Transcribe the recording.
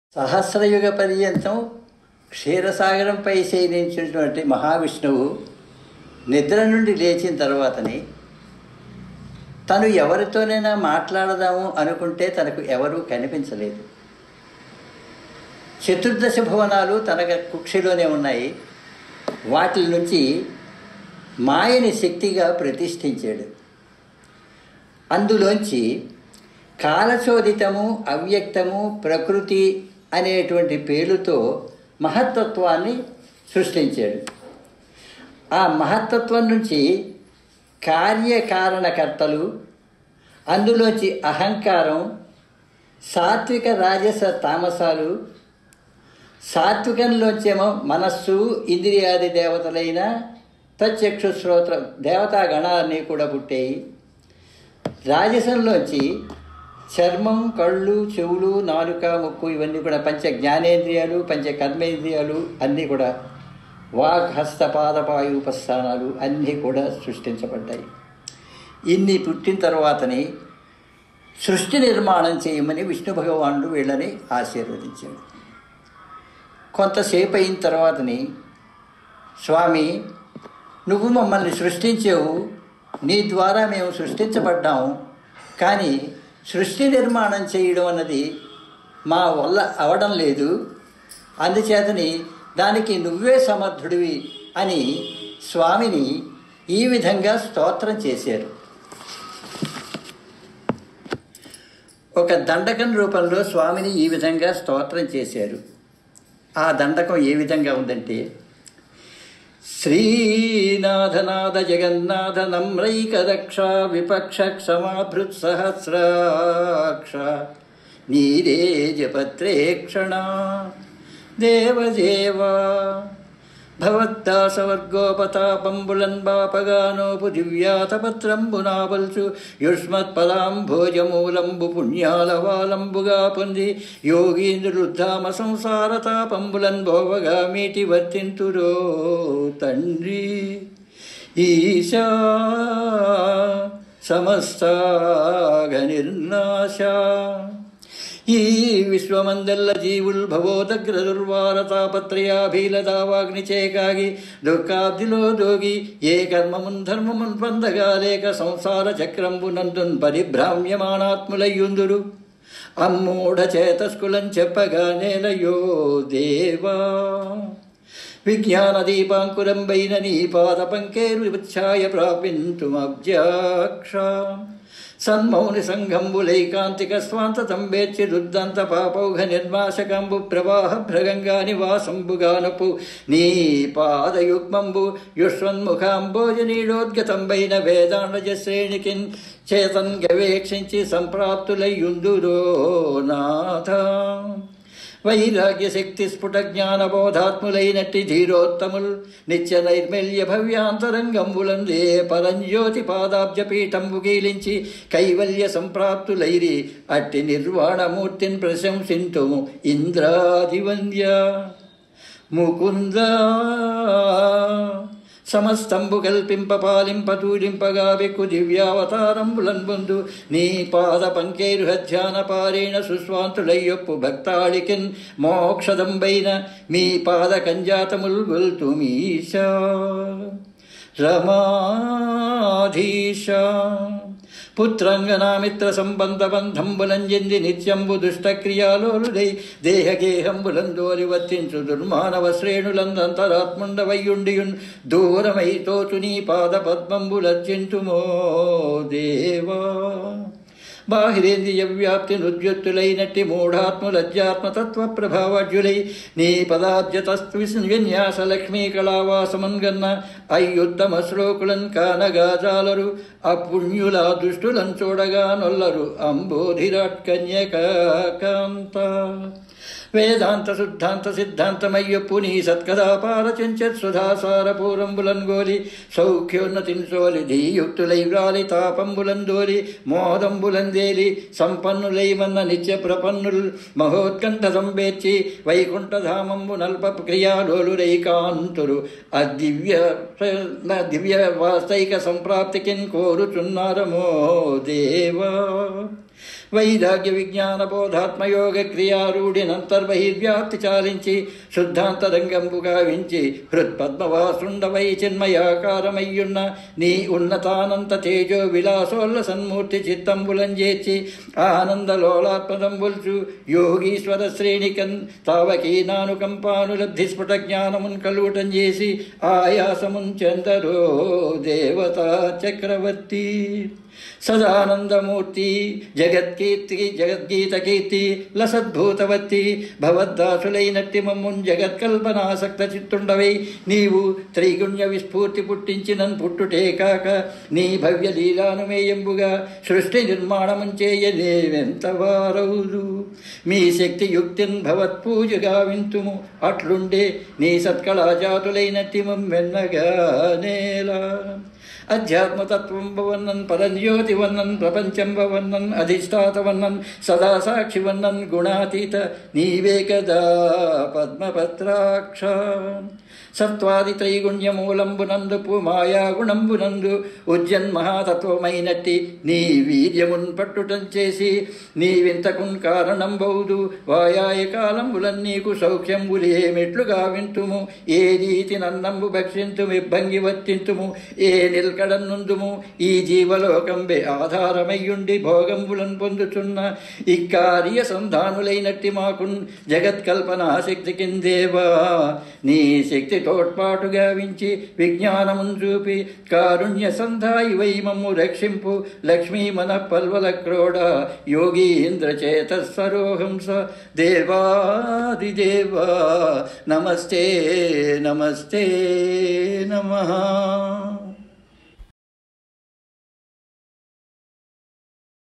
సహస్రయుగ పర్యంతం క్షీరసాగరంపై శయనించినటువంటి మహావిష్ణువు నిద్ర నుండి లేచిన తర్వాతని తను ఎవరితోనైనా మాట్లాడదాము అనుకుంటే తనకు ఎవరూ కనిపించలేదు చతుర్దశ భువనాలు తన కుక్షిలోనే ఉన్నాయి వాటి నుంచి మాయని శక్తిగా ప్రతిష్ఠించాడు అందులోంచి కాలచోదితము అవ్యక్తము ప్రకృతి అనేటువంటి పేరుతో మహత్తత్వాన్ని సృష్టించాడు ఆ మహత్తత్వం నుంచి కార్యకారణకర్తలు అందులోంచి అహంకారం సాత్విక రాజస తామసాలు సాత్వికంలోంచేమో మనస్సు ఇంద్రియాది దేవతలైన ప్రత్యక్ష శ్రోత్ర దేవతా గణాలన్నీ కూడా పుట్టాయి రాజసంలోంచి చర్మం కళ్ళు చెవులు నాలుక ముక్కు ఇవన్నీ కూడా పంచ జ్ఞానేంద్రియాలు పంచ కర్మేంద్రియాలు అన్నీ కూడా వాక్ హస్త పాదపాయు ఉపస్థానాలు అన్నీ కూడా సృష్టించబడ్డాయి ఇన్ని పుట్టిన తర్వాతని సృష్టి నిర్మాణం చేయమని విష్ణు భగవానుడు వీళ్ళని ఆశీర్వదించాడు కొంతసేపు అయిన తర్వాతని స్వామి నువ్వు మమ్మల్ని సృష్టించావు నీ ద్వారా మేము సృష్టించబడ్డాము కానీ సృష్టి నిర్మాణం చేయడం అన్నది మా వల్ల అవడం లేదు అందుచేతని దానికి నువ్వే సమర్థుడివి అని స్వామిని ఈ విధంగా స్తోత్రం చేశారు ఒక దండకం రూపంలో స్వామిని ఈ విధంగా స్తోత్రం చేశారు ఆ దండకం ఏ విధంగా ఉందంటే శ్రీనాథనాథ జగన్నాథ నమ్రైకదక్ష విపక్ష క్షమాభృత్ సహస్రాక్ష నీరేజపత్రేక్షణ దేవదేవా భవద్దాసవర్గోపతాపంబులన్ బాపగానోపు దివ్యాతపత్రంబునావల్చు యుష్మత్పదాంభోజమూలంబు పుణ్యాలవాలంబుగా పొంది యోగీంద్రుద్ధామ సంసారతాపంబులన్ భోవగా మీటి వర్తింతురో తండ్రి ఈశా సమస్తాగ నిర్నాశ ఈ విశ్వమందల్ల జీవుల్ భవోదగ్ర దుర్వారతాపత్రయాభీలదావాగ్ని చేకాగి దుఃఖాబ్దిలో దోగి ఏ కర్మమున్ ధర్మమున్ పొందగా లేక సంసార చక్రంబు నందున్ పరిభ్రామ్యమానాత్ములయ్యుందురు అమ్మూఢ చేతస్కులం చెప్పగా నేలయో దేవా విజ్ఞాన దీపాంకురంబైన నీ పాద పంకేరు విచ్ఛాయ ప్రాపింతుమబ్జాక్ష సన్మౌని సంఘంబులైకాంతిక స్వాంతతంబేచ్చి రుద్దంత పాపౌఘ నిర్మాశకంబు ప్రవాహ భ్రగంగా నివాసంబుగానపు నీ పాదయుగ్మంబు యుష్వన్ముఖాంబోజనీడోద్గతంబైన వేదాండజ శ్రేణికిన్ చేతన్ గవేక్షించి సంప్రాప్తులయ్యుందురో నాథ వైరాగ్య శక్తి స్ఫుట జ్ఞానబోధాత్ములైనట్టి ధీరోత్తముల్ నిత్య నైర్మల్య భవ్యాంతరంగంబులందే పరంజ్యోతి పాదాబ్జ పీఠంబు గీలించి కైవల్య సంప్రాప్తులైరి అట్టి నిర్వాణమూర్తిని ప్రశంసింతు ఇంద్రాదివంద్య ముకుంద సమస్తంబు కల్పింప పాలింప తూలింపగా వెక్కు దివ్యావతారంబులన్ పొందు నీ పాద పంకేరు హధ్యాన పారేణ సుస్వాంతులయ్యొప్పు భక్తాళికిన్ మోక్షదంబైన మీ పాద కంజాతముల్ గొల్తుమీశ రమాధీశ పుత్రంగనామిత్ర సంబంధ బంధంబులంజెంది నిత్యంబు దుష్టక్రియాలోలుడై దేహగేహంబులందోలి వర్తించు దుర్మానవ శ్రేణులందంతరాత్ముండవయ్యుండియున్ దూరమై తోచు నీ పాద పద్మంబులర్జింతుమో దేవా బాహిరేంద్రియ వ్యాప్తి నుద్యుత్తులైనట్టి మూఢాత్ములజ్జాత్మతత్వ ప్రభావజ్యులై నీ పదాబ్జతస్తు విన్యాస లక్ష్మీ కళావాసమన్గన్న అయ్యుత్తమ శ్లోకులన్ కానగాజాలరు అపుణ్యుల దుష్టులను చూడగా నొల్లరు అంబోధిరాట్ కన్యకాంత వేదాంత శుద్ధాంత సిద్ధాంతమయ్యప్పు నీ సత్కదాపార చెంచత్ సుధాసార పూరంబులన్ గోలి సౌఖ్యోన్నతిన్ సోలి ధీయుక్తులై వ్రాలి తాపంబులన్ దోలి మోదంబులందేలి సంపన్నులైమన్న నిత్య ప్రపన్నుల్ మహోత్కంఠ సంబేర్చి వైకుంఠధామంబు నల్ప క్రియాలోలురైకాంతురు ఆ దివ్య దివ్య వాస్తైక సంప్రాప్తికిన్ కోరుచున్నారమో దేవా వైరాగ్య విజ్ఞాన బోధాత్మయోగ క్రియారూఢినంతర్బహిర్వ్యాప్తి చాలించి శుద్ధాంతరంగంబు గావించి హృత్పద్మవాసుండవై చిన్మయాకారమయ్యున్న నీ ఉన్నతానంత తేజో విలాసోల్ల సన్మూర్తి చిత్తంబులంజేర్చి ఆనందలోలాత్మదంబుల్చు యోగీశ్వర శ్రేణికన్ తావకీనానుకంపానులబ్ధి స్ఫుట జ్ఞానమున్ కలుగుటం చేసి ఆయాసమున్ చందరో దేవతా చక్రవర్తి సదానందమూర్తి జగత్కీర్తి జగద్గీత కీర్తి లసద్భూతవత్తి భవద్దాసులైనట్టి మమ్మున్ జగత్కల్పనాసక్త చిత్తుండవై నీవు త్రైగుణ్య విస్ఫూర్తి పుట్టించినన్ పుట్టుటే కాక నీ భవ్య లీలానుమేయంబుగా సృష్టి నిర్మాణమున్ చేయ నేవెంత వారవుదు మీ శక్తి యుక్తిన్ భవత్పూజగా వింతుము అట్లుండే నీ సత్కళాజాతులైనట్టి మమ్మెన్నగా నేలా అధ్యాత్మతత్వం భవన్నన్ పరంజ్యోతి వన్నన్ ప్రపంచం భవన్నన్ అధిష్టాతవన్నన్ సదా సాక్షి వన్నన్ గుణాతీత నీవే కదా పద్మపత్రాక్ష సత్వాది త్రైగుణ్యమూలంబునందు మాయా గుణంబునందు ఉజ్జన్ మహాతత్వమైనట్టి నీ వీర్యమున్ పట్టుటం చేసి నీవింతకున్ కారణం బౌదు వాయాయ కాలంబులన్ నీకు సౌఖ్యంబులేమిట్లుగా వింతుము ఏ రీతి నన్నంబు భక్షింతుము ఇబ్బంగి వర్తింతుము ఏ నిల్కడన్నుందుము ఈ జీవలోకంబే ఆధారమయ్యుండి భోగంబులను పొందుతున్న ఇక్కార్య సంధానులైనట్టి మాకున్ జగత్కల్పనా శక్తి కిందేవా నీ శక్తి తోడ్పాటుగా వించి విజ్ఞానమున్ చూపి కారుణ్య సంధాయి వై మమ్ము రక్షింపు లక్ష్మీ మన పల్వల క్రోడ యోగీంద్ర చేత సరోహంస దేవాదిదేవా నమస్తే నమస్తే నమః